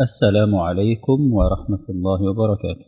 السلام عليكم ورحمة الله وبركاته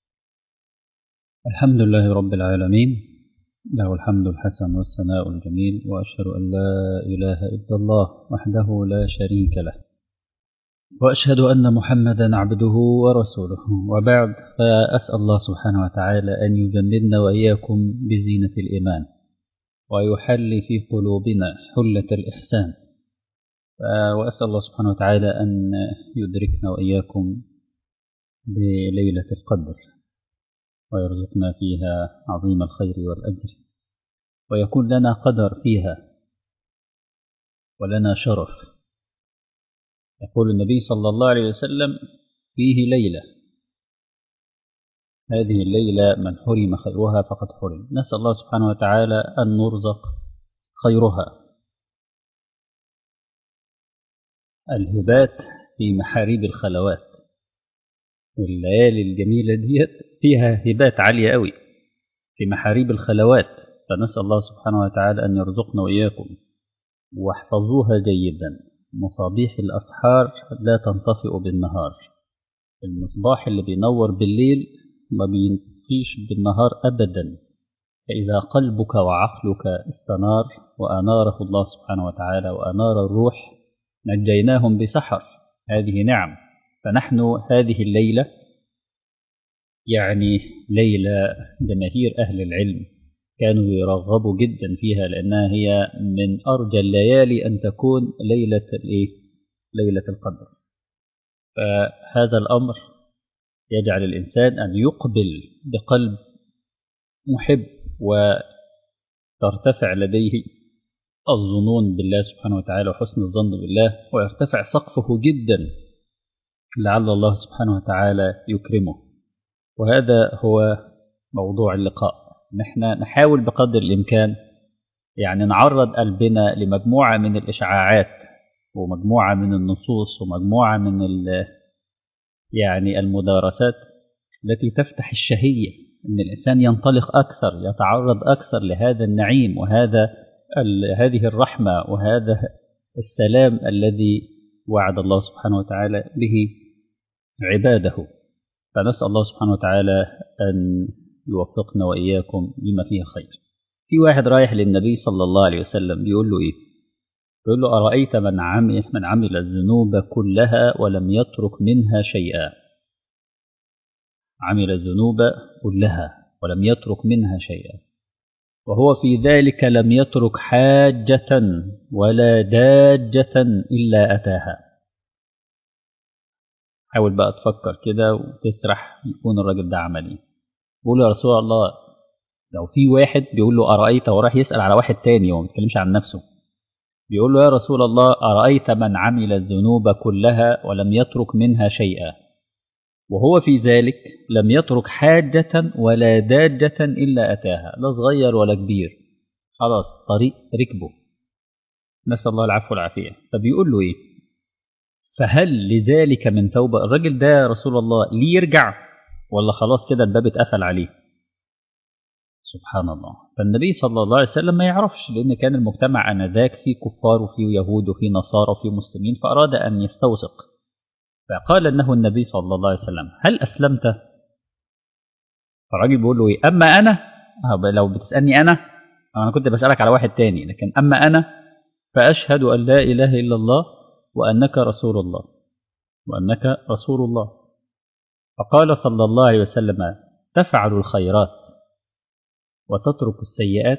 الحمد لله رب العالمين له الحمد الحسن والثناء الجميل وأشهد أن لا إله إلا الله وحده لا شريك له وأشهد أن محمدا عبده ورسوله وبعد فأسأل الله سبحانه وتعالى أن يجملنا وإياكم بزينة الإيمان ويحل في قلوبنا حلة الإحسان وأسأل الله سبحانه وتعالى أن يدركنا وإياكم بليلة القدر ويرزقنا فيها عظيم الخير والأجر ويكون لنا قدر فيها ولنا شرف يقول النبي صلى الله عليه وسلم فيه ليلة هذه الليلة من حرم خيرها فقد حرم نسأل الله سبحانه وتعالى أن نرزق خيرها الهبات في محاريب الخلوات الليالي الجميلة ديت فيها هبات عالية قوي في محاريب الخلوات فنسأل الله سبحانه وتعالى أن يرزقنا وإياكم واحفظوها جيدا مصابيح الأسحار لا تنطفئ بالنهار المصباح اللي بينور بالليل ما بينطفيش بالنهار أبدا فإذا قلبك وعقلك استنار وأناره الله سبحانه وتعالى وأنار الروح نجيناهم بسحر هذه نعم فنحن هذه الليلة يعني ليلة جماهير أهل العلم كانوا يرغبوا جدا فيها لأنها هي من أرجى الليالي أن تكون ليلة الإيه؟ ليلة القدر فهذا الأمر يجعل الإنسان أن يقبل بقلب محب وترتفع لديه الظنون بالله سبحانه وتعالى وحسن الظن بالله ويرتفع سقفه جدا لعل الله سبحانه وتعالى يكرمه وهذا هو موضوع اللقاء نحن نحاول بقدر الإمكان يعني نعرض قلبنا لمجموعة من الإشعاعات ومجموعة من النصوص ومجموعة من يعني المدارسات التي تفتح الشهية أن الإنسان ينطلق أكثر يتعرض أكثر لهذا النعيم وهذا هذه الرحمة وهذا السلام الذي وعد الله سبحانه وتعالى به عباده فنسأل الله سبحانه وتعالى أن يوفقنا وإياكم لما فيه خير في واحد رايح للنبي صلى الله عليه وسلم بيقول له إيه بيقول له أرأيت من عمل, من عمل الذنوب كلها ولم يترك منها شيئا عمل الذنوب كلها ولم يترك منها شيئا وهو في ذلك لم يترك حاجة ولا داجة إلا أتاها حاول بقى تفكر كده وتسرح يكون الراجل ده عمل ايه بيقول يا رسول الله لو في واحد بيقول له أرأيت وراح يسأل على واحد تاني وما بيتكلمش عن نفسه بيقول له يا رسول الله أرأيت من عمل الذنوب كلها ولم يترك منها شيئا وهو في ذلك لم يترك حاجة ولا داجة إلا أتاها لا صغير ولا كبير خلاص طريق ركبه نسأل الله العفو والعافية فبيقول له إيه فهل لذلك من توبة الراجل ده يا رسول الله ليه يرجع ولا خلاص كده الباب اتقفل عليه سبحان الله فالنبي صلى الله عليه وسلم ما يعرفش لأن كان المجتمع آنذاك فيه كفار وفيه يهود وفيه نصارى وفيه مسلمين فأراد أن يستوثق فقال انه النبي صلى الله عليه وسلم هل اسلمت فالراجل بيقول له ايه اما انا لو بتسالني انا انا كنت بسالك على واحد تاني لكن اما انا فاشهد ان لا اله الا الله وانك رسول الله وانك رسول الله فقال صلى الله عليه وسلم تفعل الخيرات وتترك السيئات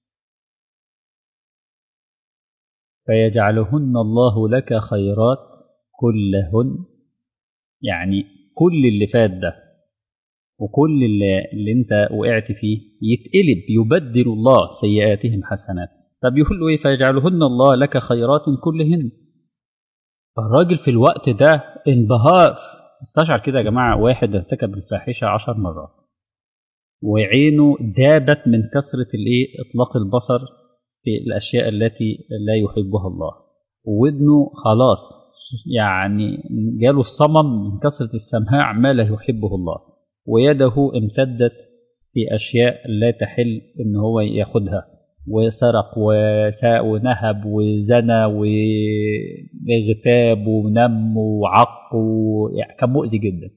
فيجعلهن الله لك خيرات كلهن يعني كل اللي فات ده وكل اللي, اللي انت وقعت فيه يتقلب يبدل الله سيئاتهم حسنات فبيقول له ايه فيجعلهن الله لك خيرات كلهن فالراجل في الوقت ده انبهار استشعر كده يا جماعة واحد ارتكب الفاحشة عشر مرات وعينه دابت من كثرة الايه اطلاق البصر في الاشياء التي لا يحبها الله وودنه خلاص يعني جاله الصمم من كثرة السماع ما لا يحبه الله ويده امتدت في أشياء لا تحل إن هو ياخدها وسرق وساء ونهب وزنى واغتاب ونم وعق و... يعني كان مؤذي جدا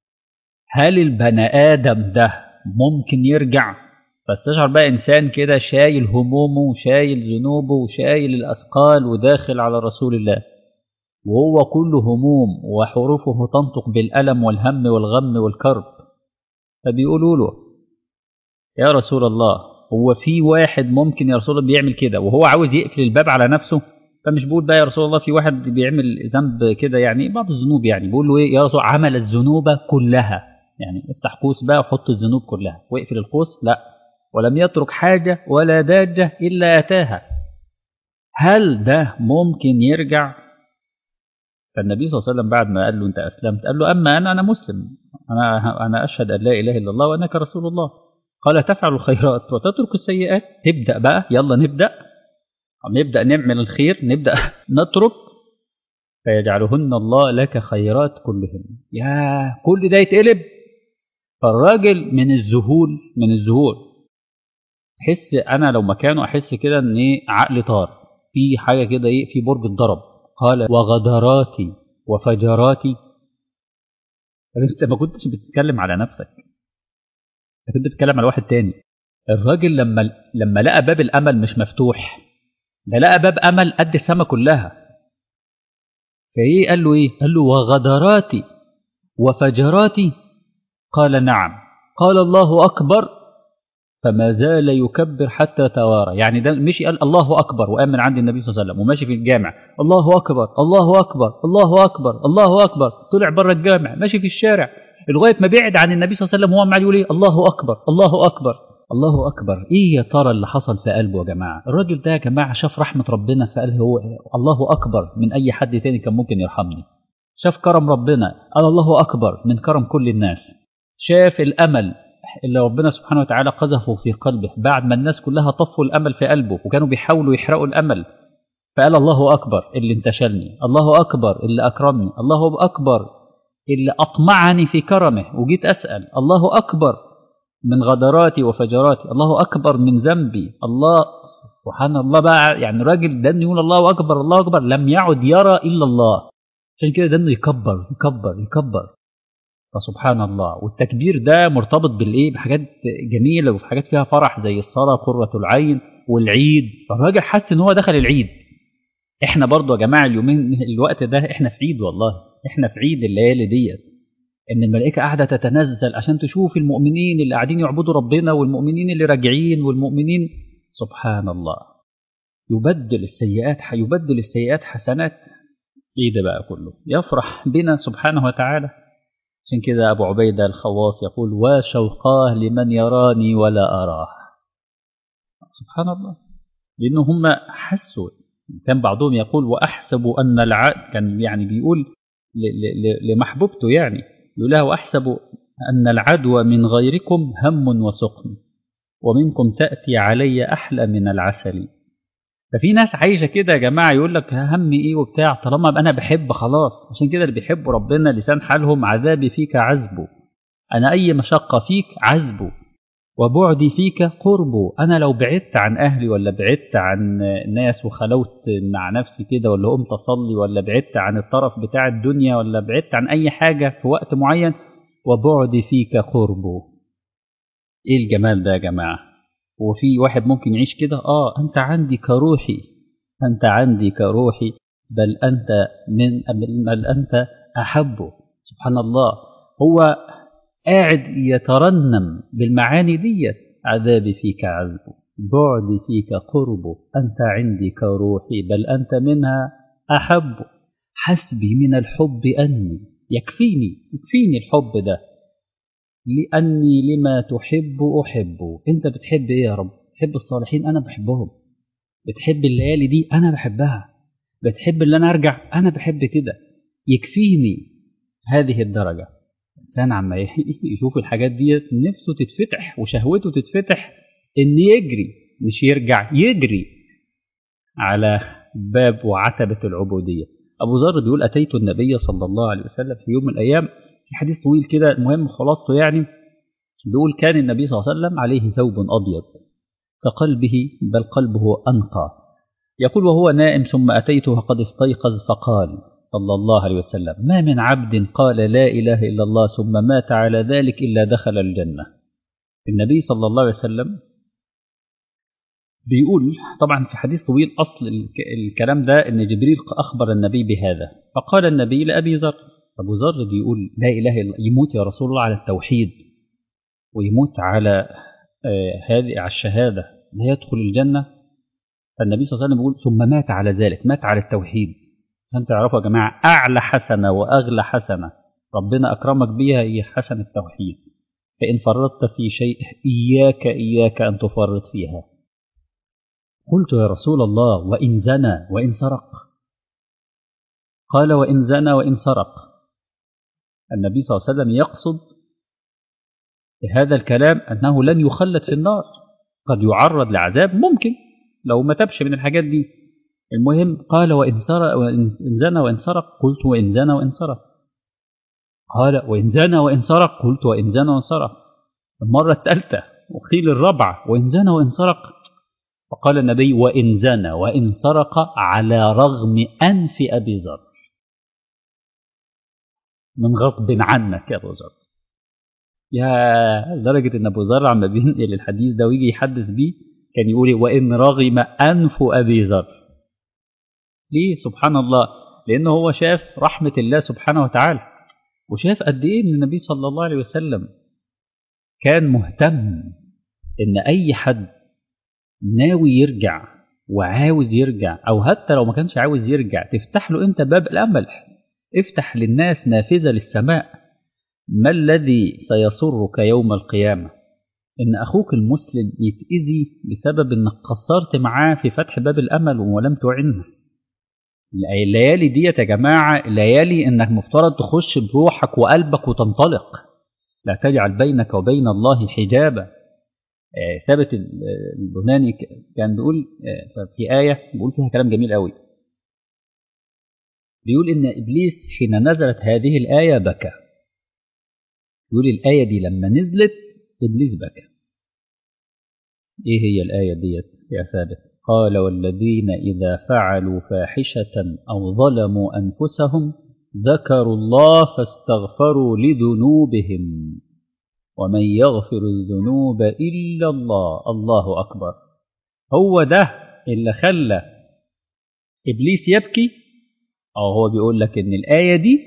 هل البني آدم ده ممكن يرجع فاستشعر بقى إنسان كده شايل همومه وشايل ذنوبه وشايل الأثقال وداخل على رسول الله وهو كله هموم وحروفه تنطق بالألم والهم والغم والكرب فبيقولوا له يا رسول الله هو في واحد ممكن يا رسول الله بيعمل كده وهو عاوز يقفل الباب على نفسه فمش بيقول بقى يا رسول الله في واحد بيعمل ذنب كده يعني بعض الذنوب يعني بيقول له ايه يا رسول عمل الذنوب كلها يعني افتح قوس بقى وحط الذنوب كلها واقفل القوس لا ولم يترك حاجة ولا داجة إلا أتاها هل ده ممكن يرجع فالنبي صلى الله عليه وسلم بعد ما قال له انت اسلمت قال له اما انا انا مسلم انا انا اشهد ان لا اله الا الله وانك رسول الله قال تفعل الخيرات وتترك السيئات تبدا بقى يلا نبدا نبدا نعمل الخير نبدا نترك فيجعلهن الله لك خيرات كلهن يا كل ده يتقلب فالراجل من الذهول من الذهول تحس انا لو مكانه احس كده ان ايه عقلي طار في حاجه كده ايه في برج اتضرب قال وغدراتي وفجراتي انت ما كنتش بتتكلم على نفسك انت كنت بتتكلم على واحد تاني الراجل لما لما لقى باب الامل مش مفتوح ده لقى باب امل قد السما كلها فايه قال له ايه قال له وغدراتي وفجراتي قال نعم قال الله اكبر فما زال يكبر حتى توارى يعني ده مشي قال الله اكبر وقام من عند النبي صلى الله عليه وسلم وماشي في الجامع الله اكبر الله اكبر الله اكبر الله اكبر طلع بره الجامع ماشي في الشارع لغايه ما بعد عن النبي صلى الله عليه وسلم وهو عمال يقول ايه الله اكبر الله اكبر الله اكبر ايه يا ترى اللي حصل في قلبه يا جماعه الراجل ده يا جماعه شاف رحمه ربنا فقال هو الله اكبر من اي حد تاني كان ممكن يرحمني شاف كرم ربنا قال الله اكبر من كرم كل الناس شاف الامل اللي ربنا سبحانه وتعالى قذفه في قلبه بعد ما الناس كلها طفوا الامل في قلبه وكانوا بيحاولوا يحرقوا الامل فقال الله اكبر اللي انتشلني الله اكبر اللي اكرمني الله اكبر اللي اطمعني في كرمه وجيت اسال الله اكبر من غدراتي وفجراتي الله اكبر من ذنبي الله سبحان الله بقى يعني راجل ده انه يقول الله اكبر الله اكبر لم يعد يرى الا الله عشان كده ده انه يكبر يكبر يكبر فسبحان الله والتكبير ده مرتبط بالايه بحاجات جميله وفي حاجات فيها فرح زي الصلاه قره العين والعيد فالراجل حس ان هو دخل العيد احنا برضو يا جماعه اليومين الوقت ده احنا في عيد والله احنا في عيد الليالي ديت ان الملائكه قاعده تتنزل عشان تشوف المؤمنين اللي قاعدين يعبدوا ربنا والمؤمنين اللي راجعين والمؤمنين سبحان الله يبدل السيئات يبدل السيئات حسنات ايه ده بقى كله يفرح بنا سبحانه وتعالى عشان كده أبو عبيدة الخواص يقول وشوقاه لمن يراني ولا أراه سبحان الله لأنه هم حسوا كان بعضهم يقول وأحسب أن العد كان يعني بيقول لمحبوبته يعني يقول له وأحسب أن العدوى من غيركم هم وسقم ومنكم تأتي علي أحلى من العسل ففي ناس عايشه كده يا جماعه يقول لك هم ايه وبتاع طالما انا بحب خلاص عشان كده اللي بيحبوا ربنا لسان حالهم عذابي فيك عذبه انا اي مشقه فيك عذبه وبعدي فيك قربه انا لو بعدت عن اهلي ولا بعدت عن ناس وخلوت مع نفسي كده ولا قمت اصلي ولا بعدت عن الطرف بتاع الدنيا ولا بعدت عن اي حاجه في وقت معين وبعدي فيك قربه ايه الجمال ده يا جماعه وفي واحد ممكن يعيش كده اه انت عندي كروحي انت عندي كروحي بل انت من بل انت احبه سبحان الله هو قاعد يترنم بالمعاني ديت عذابي فيك عذبه بعدي فيك قربه انت عندي كروحي بل انت منها احب حسبي من الحب اني يكفيني يكفيني الحب ده لأني لما تحب أحبه أنت بتحب إيه يا رب بتحب الصالحين أنا بحبهم بتحب الليالي دي أنا بحبها بتحب اللي أنا أرجع أنا بحب كده يكفيني هذه الدرجة الإنسان عما يشوف الحاجات دي نفسه تتفتح وشهوته تتفتح إن يجري مش يرجع يجري على باب وعتبة العبودية أبو ذر بيقول أتيت النبي صلى الله عليه وسلم في يوم من الأيام في حديث طويل كده المهم خلاصته يعني بيقول كان النبي صلى الله عليه وسلم عليه ثوب أبيض كقلبه بل قلبه أنقى يقول وهو نائم ثم أتيته قد استيقظ فقال صلى الله عليه وسلم ما من عبد قال لا إله إلا الله ثم مات على ذلك إلا دخل الجنة النبي صلى الله عليه وسلم بيقول طبعا في حديث طويل أصل الكلام ده أن جبريل أخبر النبي بهذا فقال النبي لأبي ذر أبو ذر بيقول لا إله إلا يموت يا رسول الله على التوحيد ويموت على آه هذه على الشهادة لا يدخل الجنة فالنبي صلى الله عليه وسلم بيقول ثم مات على ذلك مات على التوحيد عشان تعرفوا يا جماعة أعلى حسنة وأغلى حسنة ربنا أكرمك بها هي حسنة التوحيد فإن فرطت في شيء إياك إياك أن تفرط فيها قلت يا رسول الله وإن زنى وإن سرق قال وإن زنى وإن سرق النبي صلى الله عليه وسلم يقصد بهذا الكلام أنه لن يخلد في النار قد يعرض لعذاب ممكن لو ما تبش من الحاجات دي المهم قال وإن سرق وإن زنى وإن سرق قلت وإن زنى وإن سرق قال وإن زنى وإن سرق قلت وإن زنى وإن سرق المرة الثالثة وقيل الرابعة وإن زنى وإن سرق فقال النبي وإن زنى وإن سرق على رغم أنف أبي ذر من غصب عنك يا أبو ذر يا لدرجة إن أبو ذر عم بينقل الحديث ده ويجي يحدث بيه كان يقول وإن رغم أنف أبي ذر ليه سبحان الله لأنه هو شاف رحمة الله سبحانه وتعالى وشاف قد إيه إن النبي صلى الله عليه وسلم كان مهتم إن أي حد ناوي يرجع وعاوز يرجع أو حتى لو ما كانش عاوز يرجع تفتح له أنت باب الأمل افتح للناس نافذة للسماء ما الذي سيسرك يوم القيامة إن أخوك المسلم يتأذي بسبب إنك قصرت معاه في فتح باب الأمل ولم تعنه الليالي ديت يا جماعة ليالي إنك مفترض تخش بروحك وقلبك وتنطلق لا تجعل بينك وبين الله حجابا ثابت البناني كان بيقول في آية بيقول فيها كلام جميل قوي بيقول إن إبليس حين نزلت هذه الآية بكى يقول الآية دي لما نزلت إبليس بكى إيه هي الآية ديت يا ثابت قال والذين إذا فعلوا فاحشة أو ظلموا أنفسهم ذكروا الله فاستغفروا لذنوبهم ومن يغفر الذنوب إلا الله الله أكبر هو ده اللي خلى إبليس يبكي أو هو بيقول لك إن الآية دي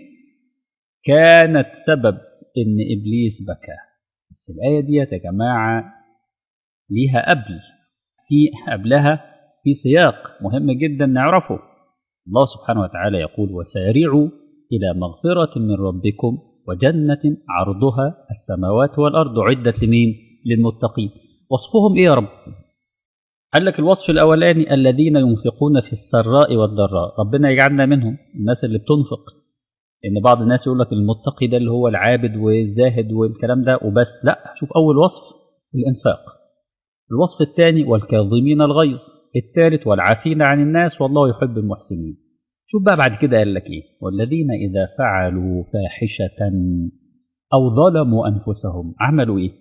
كانت سبب إن إبليس بكى بس الآية دي يا جماعة ليها قبل في قبلها في سياق مهم جدا نعرفه الله سبحانه وتعالى يقول وسارعوا إلى مغفرة من ربكم وجنة عرضها السماوات والأرض عدت لمين؟ للمتقين وصفهم إيه يا رب؟ قال لك الوصف الأولاني الذين ينفقون في السراء والضراء ربنا يجعلنا منهم الناس اللي بتنفق إن بعض الناس يقول لك المتقي ده اللي هو العابد والزاهد والكلام ده وبس لا شوف أول وصف الإنفاق الوصف الثاني والكاظمين الغيظ الثالث والعافين عن الناس والله يحب المحسنين شوف بقى بعد كده قال لك ايه والذين اذا فعلوا فاحشه او ظلموا انفسهم عملوا ايه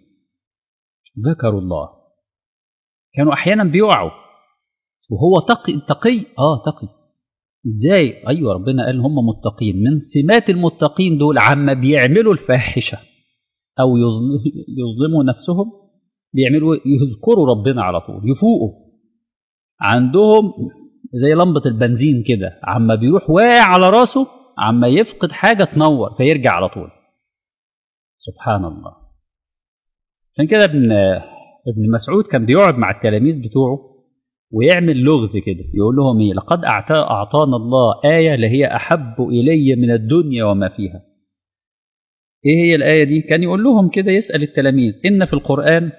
ذكروا الله كانوا احيانا بيقعوا وهو تقي تقي اه تقي ازاي ايوه ربنا قال هم متقين من سمات المتقين دول عما بيعملوا الفاحشه او يظلموا نفسهم بيعملوا يذكروا ربنا على طول يفوقوا عندهم زي لمبة البنزين كده عما بيروح واقع على راسه عما يفقد حاجة تنور فيرجع على طول سبحان الله عشان كده ابن ابن مسعود كان بيقعد مع التلاميذ بتوعه ويعمل لغز كده يقول لهم ايه لقد اعطانا الله آية لهي أحب إلي من الدنيا وما فيها ايه هي الآية دي كان يقول لهم كده يسأل التلاميذ إن في القرآن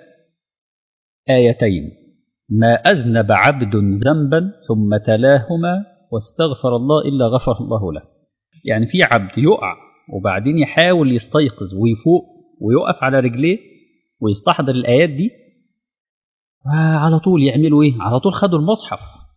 آيتين ما أذنب عبد ذنبا ثم تلاهما واستغفر الله إلا غفر الله له يعني في عبد يقع وبعدين يحاول يستيقظ ويفوق ويقف على رجليه ويستحضر الآيات دي على طول يعملوا إيه على طول خدوا المصحف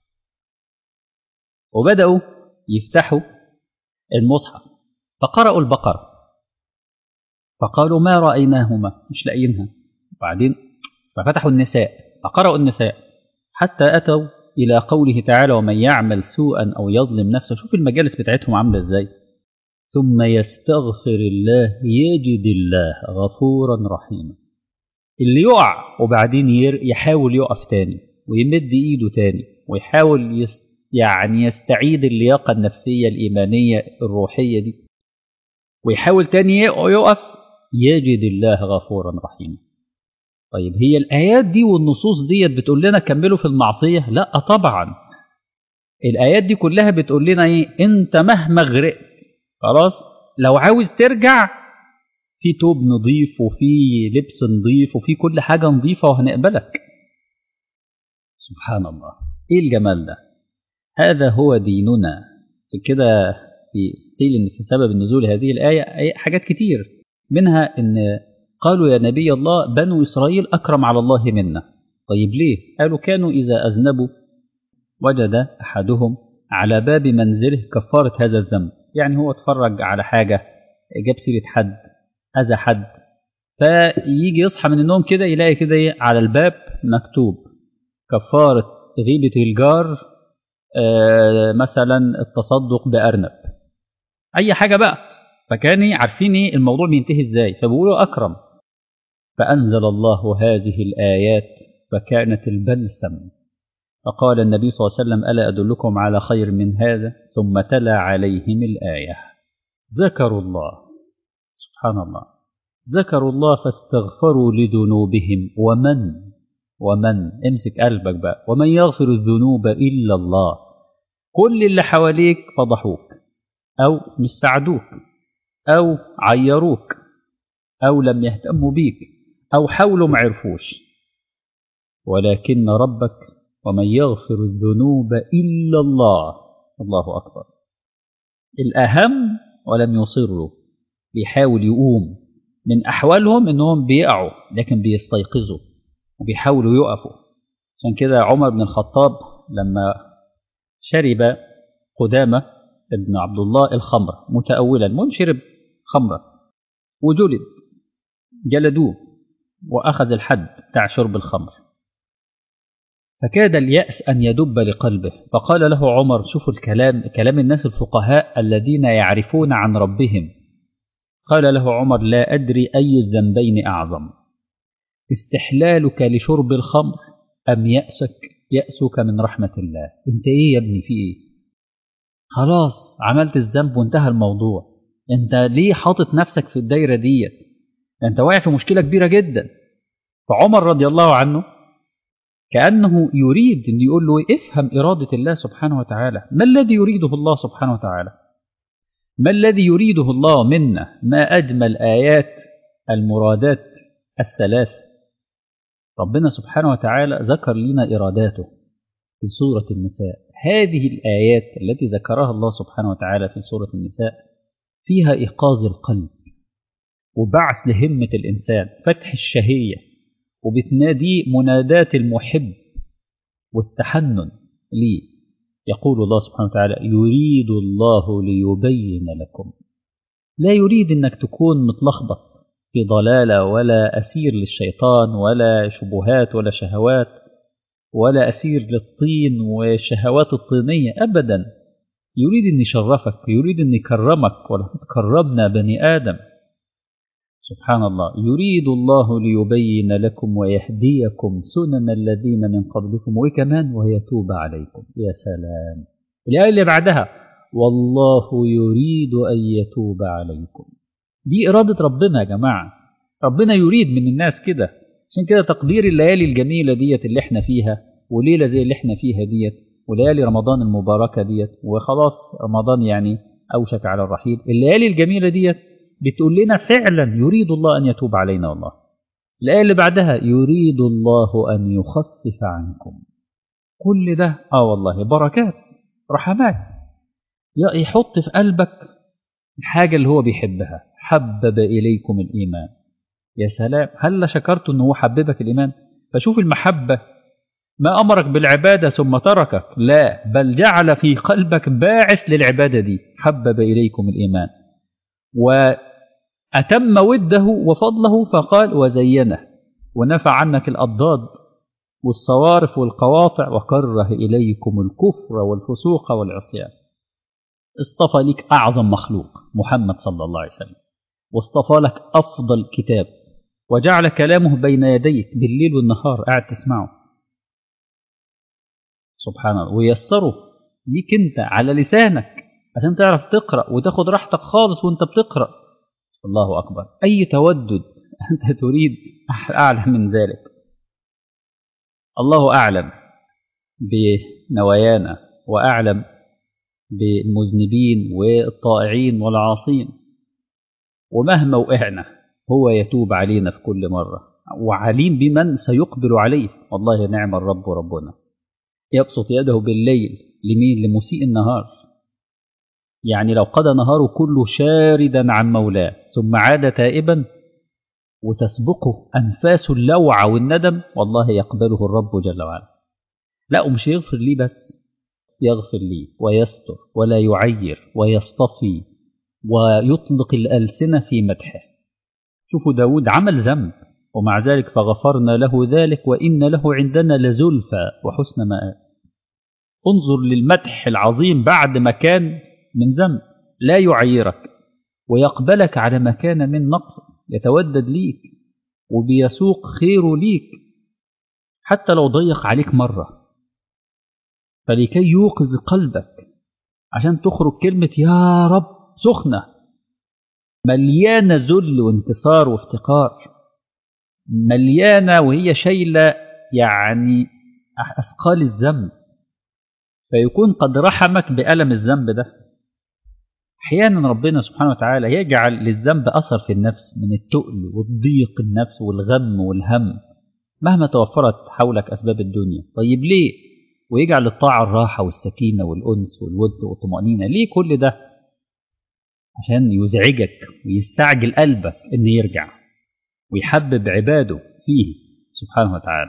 وبدأوا يفتحوا المصحف فقرأوا البقرة فقالوا ما رأيناهما مش لاقيينها وبعدين ففتحوا النساء فقرأوا النساء حتى أتوا إلى قوله تعالى ومن يعمل سوءا أو يظلم نفسه شوف المجالس بتاعتهم عاملة إزاي ثم يستغفر الله يجد الله غفورا رحيما اللي يقع وبعدين يحاول يقف تاني ويمد ايده تاني ويحاول يس يعني يستعيد اللياقة النفسية الإيمانية الروحية دي ويحاول تاني يقف يجد الله غفورا رحيما طيب هي الآيات دي والنصوص ديت بتقول لنا كملوا في المعصية لا طبعا الآيات دي كلها بتقول لنا ايه انت مهما غرقت خلاص لو عاوز ترجع في توب نظيف وفي لبس نظيف وفي كل حاجة نظيفة وهنقبلك سبحان الله ايه الجمال ده هذا هو ديننا في كده في قيل ان في سبب نزول هذه الآية حاجات كتير منها ان قالوا يا نبي الله بنو إسرائيل أكرم على الله منا طيب ليه قالوا كانوا إذا أذنبوا وجد أحدهم على باب منزله كفارة هذا الذنب يعني هو اتفرج على حاجة جاب سيرة حد أذى حد فيجي يصحى من النوم كده يلاقي كده على الباب مكتوب كفارة غيبة الجار آه مثلا التصدق بأرنب أي حاجة بقى فكانوا عارفين ايه الموضوع بينتهي ازاي فبيقولوا أكرم فأنزل الله هذه الآيات فكانت البلسم فقال النبي صلى الله عليه وسلم ألا أدلكم على خير من هذا ثم تلا عليهم الآية ذكروا الله سبحان الله ذكروا الله فاستغفروا لذنوبهم ومن ومن امسك قلبك بقى ومن يغفر الذنوب إلا الله كل اللي حواليك فضحوك أو مش ساعدوك أو عيروك أو لم يهتموا بيك أو حاولوا ما عرفوش ولكن ربك ومن يغفر الذنوب إلا الله الله أكبر الأهم ولم يصروا بيحاول يقوم من أحوالهم إنهم بيقعوا لكن بيستيقظوا وبيحاولوا يقفوا عشان كده عمر بن الخطاب لما شرب قدامة ابن عبد الله الخمر متأولا المهم شرب خمرة وجلد جلدوه وأخذ الحد بتاع شرب الخمر فكاد اليأس أن يدب لقلبه فقال له عمر شوفوا الكلام كلام الناس الفقهاء الذين يعرفون عن ربهم قال له عمر لا أدري أي الذنبين أعظم استحلالك لشرب الخمر أم يأسك يأسك من رحمة الله أنت إيه يا ابني في إيه خلاص عملت الذنب وانتهى الموضوع أنت ليه حاطط نفسك في الدايرة ديت أنت واقع في مشكلة كبيرة جدا فعمر رضي الله عنه كأنه يريد أن يقول له افهم إرادة الله سبحانه وتعالى ما الذي يريده الله سبحانه وتعالى ما الذي يريده الله منا ما أجمل آيات المرادات الثلاث ربنا سبحانه وتعالى ذكر لنا إراداته في سورة النساء هذه الآيات التي ذكرها الله سبحانه وتعالى في سورة النساء فيها إيقاظ القلب وبعث لهمة الإنسان فتح الشهية وبتنادي منادات المحب والتحنن ليه يقول الله سبحانه وتعالى يريد الله ليبين لكم لا يريد انك تكون متلخبط في ضلالة ولا أسير للشيطان ولا شبهات ولا شهوات ولا أسير للطين والشهوات الطينية أبدا يريد أن يشرفك يريد أن يكرمك ولقد كرمنا بني آدم سبحان الله يريد الله ليبين لكم ويهديكم سنن الذين من قبلكم وكمان ويتوب عليكم يا سلام الآية اللي بعدها والله يريد أن يتوب عليكم دي إرادة ربنا يا جماعة ربنا يريد من الناس كده عشان كده تقدير الليالي الجميلة ديت اللي احنا فيها وليلة زي اللي احنا فيها ديت وليالي رمضان المباركة ديت وخلاص رمضان يعني أوشك على الرحيل الليالي الجميلة ديت بتقول لنا فعلا يريد الله أن يتوب علينا والله الآية اللي بعدها يريد الله أن يخفف عنكم كل ده آه والله بركات رحمات يحط في قلبك الحاجة اللي هو بيحبها حبب إليكم الإيمان يا سلام هل شكرت أنه هو حببك الإيمان فشوف المحبة ما أمرك بالعبادة ثم تركك لا بل جعل في قلبك باعث للعبادة دي حبب إليكم الإيمان وأتم وده وفضله فقال وزينه ونفع عنك الأضداد والصوارف والقواطع وكره إليكم الكفر والفسوق والعصيان اصطفى لك أعظم مخلوق محمد صلى الله عليه وسلم واصطفى لك أفضل كتاب وجعل كلامه بين يديك بالليل والنهار قاعد تسمعه سبحان الله ويسره ليك انت على لسانك عشان تعرف تقرأ وتاخد راحتك خالص وانت بتقرأ الله أكبر أي تودد أنت تريد أعلى من ذلك الله أعلم بنوايانا وأعلم بالمذنبين والطائعين والعاصين ومهما وقعنا هو يتوب علينا في كل مرة وعليم بمن سيقبل عليه والله نعم الرب ربنا يبسط يده بالليل لمين لمسيء النهار يعني لو قضى نهاره كله شاردا عن مولاه ثم عاد تائبا وتسبقه أنفاس اللوعة والندم والله يقبله الرب جل وعلا لا ومش يغفر لي بس يغفر لي ويستر ولا يعير ويصطفي ويطلق الألسنة في مدحه شوفوا داود عمل ذنب ومع ذلك فغفرنا له ذلك وإن له عندنا لزلفى وحسن مآب انظر للمدح العظيم بعد ما كان من ذنب لا يعيرك ويقبلك على ما كان من نقص يتودد ليك وبيسوق خيره ليك حتى لو ضيق عليك مرة فلكي يوقظ قلبك عشان تخرج كلمة يا رب سخنة مليانة ذل وانتصار وافتقار مليانة وهي شايلة يعني أثقال الذنب فيكون قد رحمك بألم الذنب ده أحيانا ربنا سبحانه وتعالى يجعل للذنب أثر في النفس من التقل والضيق النفس والغم والهم مهما توفرت حولك أسباب الدنيا طيب ليه ويجعل الطاعة الراحة والسكينة والأنس والود والطمأنينة ليه كل ده عشان يزعجك ويستعجل قلبك إن يرجع ويحبب عباده فيه سبحانه وتعالى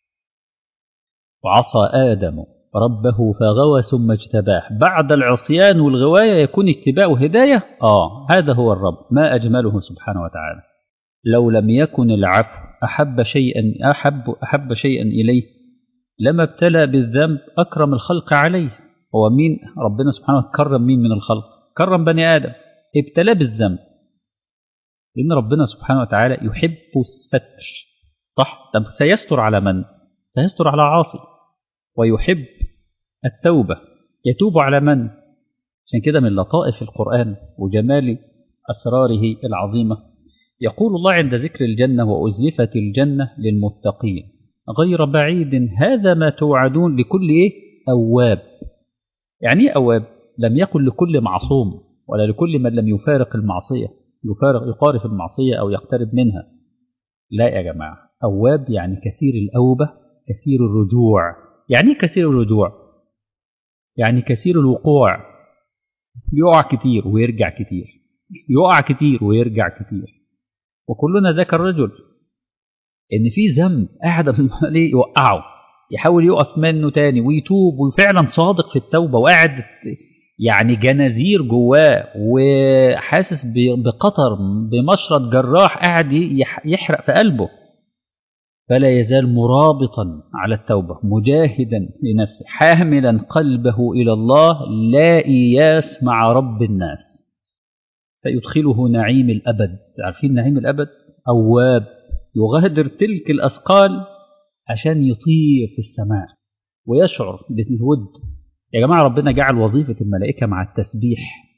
وعصى آدم ربه فغوى ثم اجتباه بعد العصيان والغواية يكون اتباع هداية آه هذا هو الرب ما أجمله سبحانه وتعالى لو لم يكن العفو أحب شيئا أحب أحب شيئا إليه لما ابتلى بالذنب أكرم الخلق عليه هو مين ربنا سبحانه وتعالى كرم مين من الخلق كرم بني آدم ابتلى بالذنب لأن ربنا سبحانه وتعالى يحب الستر صح طب سيستر على من سيستر على عاصي ويحب التوبة يتوب على من عشان كده من لطائف القرآن وجمال أسراره العظيمة يقول الله عند ذكر الجنة وأزلفت الجنة للمتقين غير بعيد هذا ما توعدون لكل إيه؟ أواب يعني إيه أواب لم يكن لكل معصوم ولا لكل من لم يفارق المعصية يفارق يقارف المعصية أو يقترب منها لا يا جماعة أواب يعني كثير الأوبة كثير الرجوع يعني كثير الرجوع يعني كثير الوقوع يقع كتير ويرجع كتير يقع كتير ويرجع كتير وكلنا ذاك الرجل ان في ذنب قاعد عليه يوقعه يحاول يقف منه تاني ويتوب وفعلا صادق في التوبه وقاعد يعني جنازير جواه وحاسس بقطر بمشرط جراح قاعد يحرق في قلبه فلا يزال مرابطا على التوبة مجاهدا لنفسه حاملا قلبه إلى الله لا إياس مع رب الناس فيدخله نعيم الأبد عارفين نعيم الأبد أواب يغادر تلك الأثقال عشان يطير في السماء ويشعر بالود يا جماعة ربنا جعل وظيفة الملائكة مع التسبيح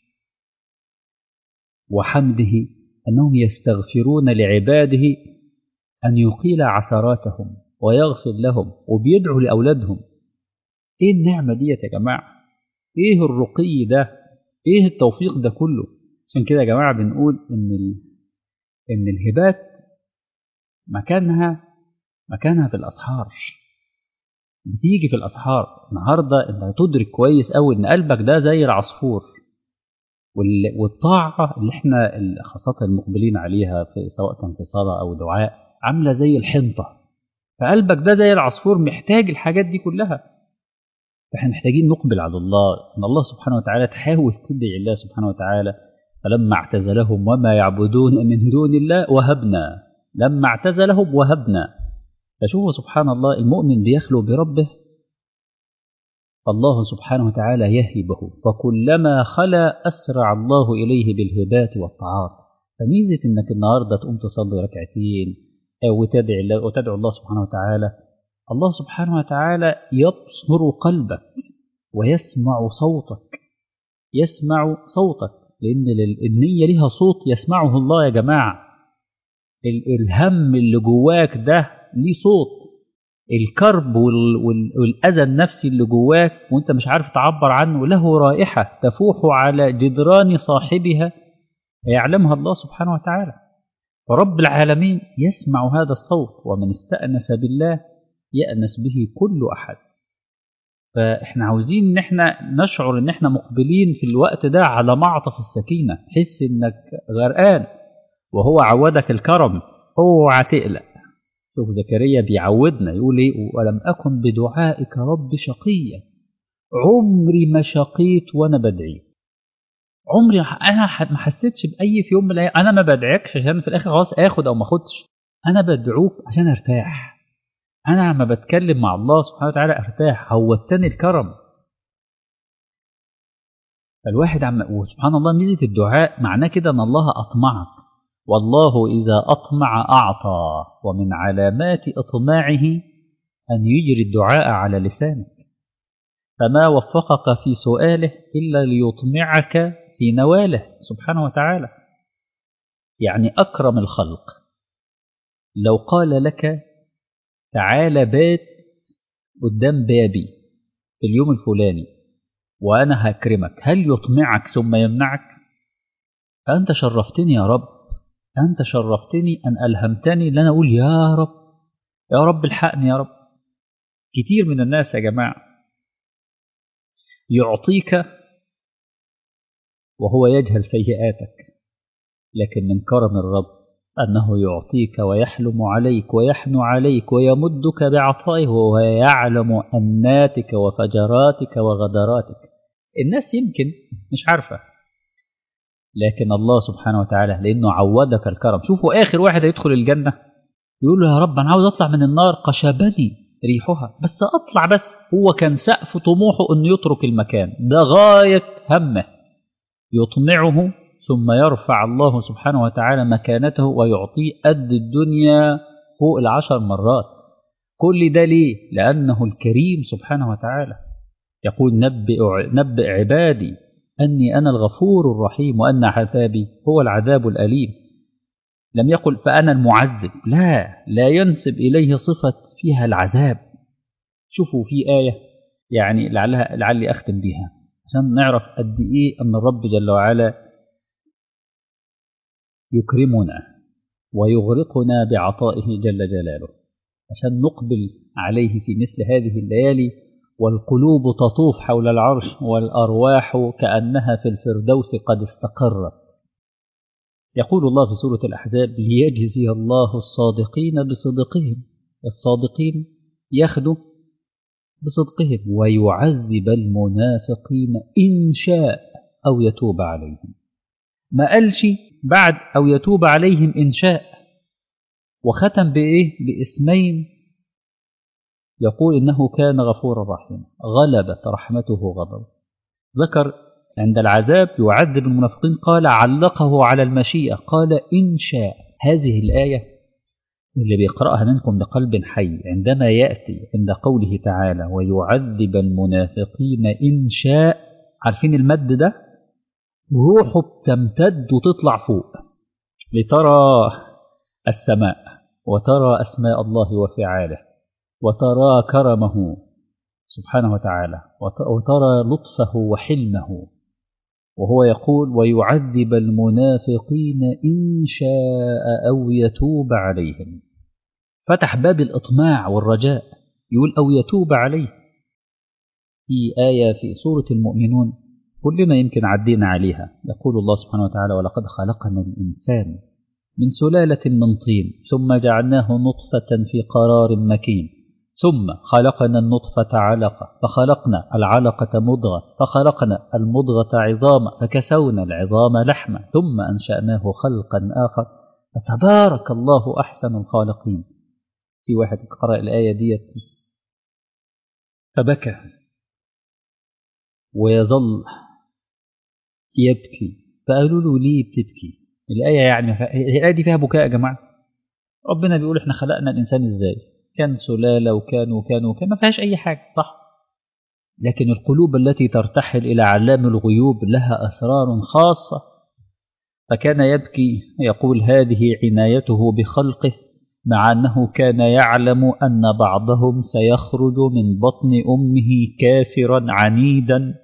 وحمده أنهم يستغفرون لعباده أن يقيل عثراتهم ويغفر لهم وبيدعوا لأولادهم إيه النعمة دي يا جماعة إيه الرقي ده إيه التوفيق ده كله عشان كده يا جماعة بنقول إن ال... إن الهبات مكانها مكانها في الأسحار بتيجي في الأسحار النهاردة أنت تدرك كويس أوي إن قلبك ده زي العصفور وال... والطاعة اللي احنا خاصة المقبلين عليها في سواء كان في صلاة أو دعاء عامله زي الحنطه فقلبك ده زي العصفور محتاج الحاجات دي كلها فاحنا محتاجين نقبل على الله ان الله سبحانه وتعالى تحاول تدعي الله سبحانه وتعالى فلما اعتزلهم وما يعبدون من دون الله وهبنا لما اعتزلهم وهبنا فشوفوا سبحان الله المؤمن بيخلو بربه الله سبحانه وتعالى يهبه فكلما خلا أسرع الله إليه بالهبات والطاعات فميزة إنك النهاردة تقوم تصلي ركعتين وتدعي الله وتدعو الله سبحانه وتعالى الله سبحانه وتعالى يبصر قلبك ويسمع صوتك يسمع صوتك لأن النية لها صوت يسمعه الله يا جماعة الهم اللي جواك ده ليه صوت الكرب والأذى النفسي اللي جواك وانت مش عارف تعبر عنه له رائحة تفوح على جدران صاحبها يعلمها الله سبحانه وتعالى فرب العالمين يسمع هذا الصوت ومن استأنس بالله يأنس به كل أحد فاحنا عاوزين ان احنا نشعر ان احنا مقبلين في الوقت ده على معطف السكينة حس انك غرقان وهو عودك الكرم اوعى تقلق شوف زكريا بيعودنا يقول ايه ولم اكن بدعائك رب شقيا عمري ما شقيت وانا بدعي عمري انا ما حسيتش باي في يوم من الايام انا ما بدعيكش عشان في الاخر خلاص اخد او ما اخدش انا بدعوك عشان ارتاح انا لما بتكلم مع الله سبحانه وتعالى ارتاح هوتني الكرم فالواحد عم وسبحان الله ميزه الدعاء معناه كده ان الله اطمعك والله اذا اطمع اعطى ومن علامات اطماعه ان يجري الدعاء على لسانك فما وفقك في سؤاله الا ليطمعك في نواله سبحانه وتعالى يعني اكرم الخلق لو قال لك تعالى بات قدام بابي في اليوم الفلاني وأنا هكرمك هل يطمعك ثم يمنعك فأنت شرفتني يا رب أنت شرفتني أن ألهمتني لأن أقول يا رب يا رب الحقني يا رب كتير من الناس يا جماعة يعطيك وهو يجهل سيئاتك لكن من كرم الرب أنه يعطيك ويحلم عليك ويحنو عليك ويمدك بعطائه وهو يعلم أناتك وفجراتك وغدراتك الناس يمكن مش عارفة لكن الله سبحانه وتعالى لأنه عودك الكرم شوفوا آخر واحد يدخل الجنة يقول له يا رب أنا عاوز أطلع من النار قشبني ريحها بس أطلع بس هو كان سقف طموحه أنه يترك المكان ده غاية همه يطمعه ثم يرفع الله سبحانه وتعالى مكانته ويعطيه قد الدنيا فوق العشر مرات كل ده ليه؟ لأنه الكريم سبحانه وتعالى يقول نبئ, نبئ عبادي أني أنا الغفور الرحيم وأن عذابي هو العذاب الأليم لم يقل فأنا المعذب لا لا ينسب إليه صفة فيها العذاب شوفوا في آية يعني لعلها لعلي أختم بها عشان نعرف قد إيه أن الرب جل وعلا يكرمنا ويغرقنا بعطائه جل جلاله عشان نقبل عليه في مثل هذه الليالي والقلوب تطوف حول العرش والأرواح كأنها في الفردوس قد استقرت يقول الله في سورة الأحزاب ليجزي الله الصادقين بصدقهم الصادقين يخدوا بصدقهم ويعذب المنافقين إن شاء أو يتوب عليهم ما قالش بعد أو يتوب عليهم إن شاء وختم بإيه باسمين يقول إنه كان غفورا رحيما غلبت رحمته غضب ذكر عند العذاب يعذب المنافقين قال علقه على المشيئة قال إن شاء هذه الآية اللي بيقرأها منكم بقلب حي عندما يأتي عند قوله تعالى ويعذب المنافقين إن شاء عارفين المد ده روحه بتمتد وتطلع فوق لترى السماء وترى أسماء الله وفعاله وترى كرمه سبحانه وتعالى وترى لطفه وحلمه وهو يقول ويعذب المنافقين إن شاء أو يتوب عليهم فتح باب الإطماع والرجاء يقول أو يتوب عليه في آية في سورة المؤمنون كلنا يمكن عدينا عليها يقول الله سبحانه وتعالى ولقد خلقنا الإنسان من سلالة من طين ثم جعلناه نطفة في قرار مكين ثم خلقنا النطفة علقة فخلقنا العلقة مضغة فخلقنا المضغة عظاما فكسونا العظام لحما ثم أنشأناه خلقا آخر فتبارك الله أحسن الخالقين في واحد قرأ الآية ديت فبكى ويظل يبكي فقالوا له ليه بتبكي الآية يعني الآية دي فيها بكاء يا جماعة ربنا بيقول احنا خلقنا الإنسان ازاي كان سلالة وكان وكان وكان ما فيهاش أي حاجة صح لكن القلوب التي ترتحل إلى علام الغيوب لها أسرار خاصة فكان يبكي يقول هذه عنايته بخلقه مع أنه كان يعلم أن بعضهم سيخرج من بطن أمه كافرا عنيدا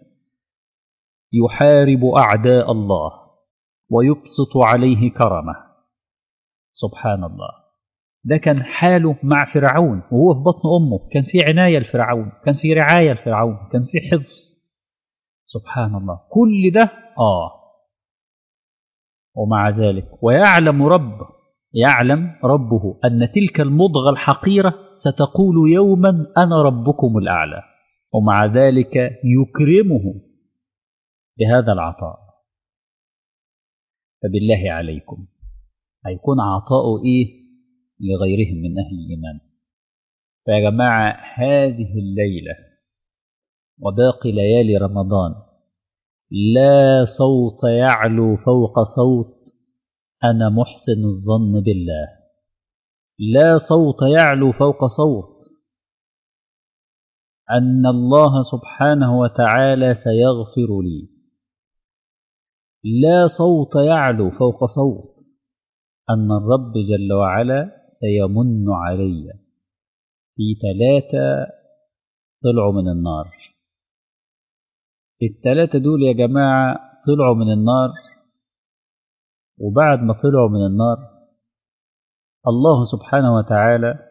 يحارب أعداء الله ويبسط عليه كرمه سبحان الله ده كان حاله مع فرعون وهو في بطن أمه كان في عناية لفرعون كان في رعاية لفرعون كان في حفظ سبحان الله كل ده آه ومع ذلك ويعلم رب يعلم ربه أن تلك المضغة الحقيرة ستقول يوما أنا ربكم الأعلى ومع ذلك يكرمه بهذا العطاء فبالله عليكم هيكون عطاؤه إيه لغيرهم من أهل الإيمان فيا جماعة هذه الليلة وباقي ليالي رمضان لا صوت يعلو فوق صوت أنا محسن الظن بالله لا صوت يعلو فوق صوت أن الله سبحانه وتعالى سيغفر لي لا صوت يعلو فوق صوت أن الرب جل وعلا سيمن علي في ثلاثة طلعوا من النار الثلاثة دول يا جماعة طلعوا من النار وبعد ما طلعوا من النار الله سبحانه وتعالى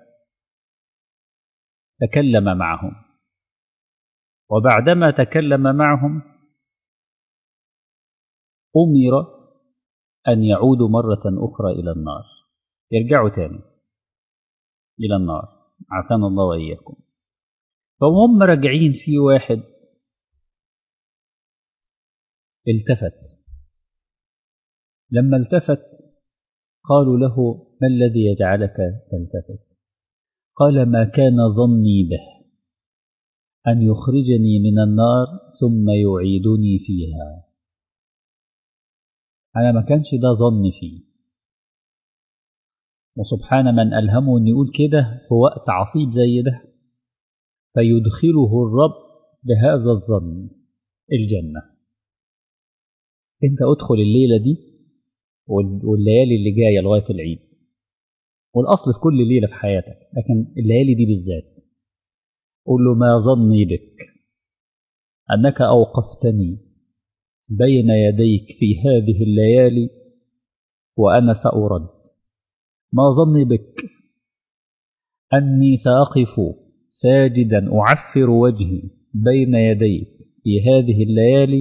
تكلم معهم وبعدما تكلم معهم أمر أن يعودوا مرة أخرى إلى النار يرجعوا تاني إلى النار عافانا الله وإياكم فهم راجعين في واحد التفت لما التفت قالوا له ما الذي يجعلك تلتفت قال ما كان ظني به أن يخرجني من النار ثم يعيدني فيها أنا ما كانش ده ظني فيه وسبحان من ألهمه أن يقول كده في وقت عصيب زي ده فيدخله الرب بهذا الظن الجنة انت ادخل الليلة دي والليالي اللي جاية لغاية العيد والأصل في كل ليلة في حياتك لكن الليالي دي بالذات قل له ما ظني بك أنك أوقفتني بين يديك في هذه الليالي وأنا سأرد ما ظني بك أني سأقف ساجدا أعفر وجهي بين يديك في هذه الليالي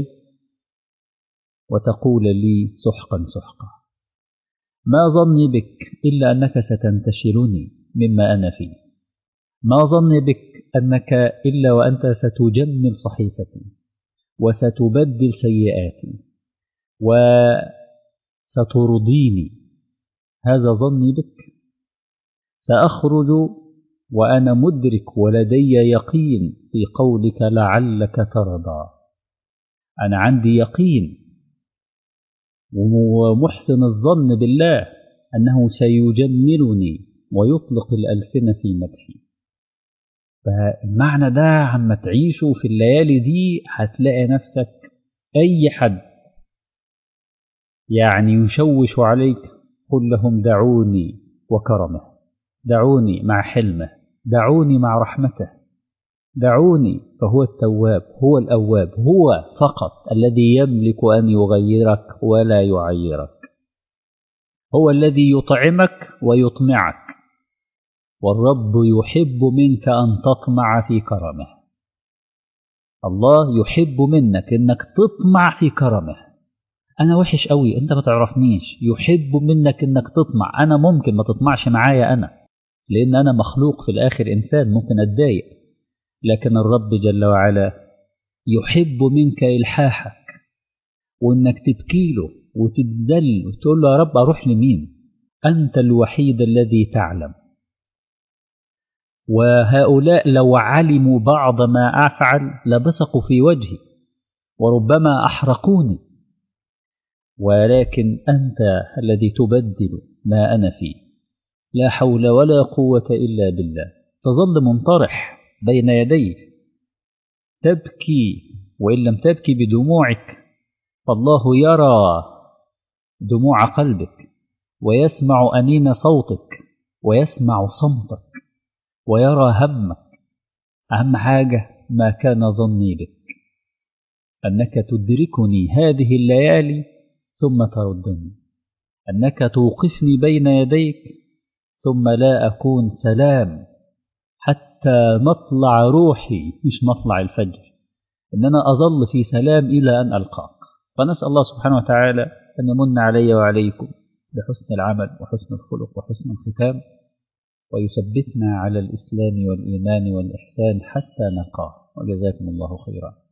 وتقول لي سحقا سحقا ما ظني بك إلا أنك ستنتشلني مما أنا فيه ما ظني بك أنك إلا وأنت ستجمل صحيفتي وستبدل سيئاتي وسترضيني هذا ظني بك سأخرج وأنا مدرك ولدي يقين في قولك لعلك ترضى أنا عندي يقين ومحسن الظن بالله أنه سيجملني ويطلق الألسنة في مدحي فالمعنى ده عما تعيشه في الليالي دي هتلاقي نفسك أي حد يعني يشوش عليك قل لهم دعوني وكرمه دعوني مع حلمه دعوني مع رحمته دعوني فهو التواب هو الأواب هو فقط الذي يملك أن يغيرك ولا يعيرك هو الذي يطعمك ويطمعك والرب يحب منك أن تطمع في كرمه الله يحب منك أنك تطمع في كرمه أنا وحش قوي أنت ما تعرفنيش يحب منك أنك تطمع أنا ممكن ما تطمعش معايا أنا لأن أنا مخلوق في الآخر إنسان ممكن أتضايق لكن الرب جل وعلا يحب منك إلحاحك وإنك تبكي له وتتدل وتقول له يا رب أروح لمين أنت الوحيد الذي تعلم وهؤلاء لو علموا بعض ما أفعل لبصقوا في وجهي وربما أحرقوني ولكن أنت الذي تبدل ما أنا فيه لا حول ولا قوة إلا بالله تظل منطرح بين يديك تبكي وإن لم تبكي بدموعك فالله يرى دموع قلبك ويسمع أنين صوتك ويسمع صمتك ويرى همك أهم حاجة ما كان ظني بك أنك تدركني هذه الليالي ثم تردني أنك توقفني بين يديك ثم لا أكون سلام حتى مطلع روحي مش مطلع الفجر إن أنا أظل في سلام إلى أن ألقاك فنسأل الله سبحانه وتعالى أن يمن علي وعليكم بحسن العمل وحسن الخلق وحسن الختام ويثبتنا على الإسلام والإيمان والإحسان حتى نلقاه وجزاكم الله خيرا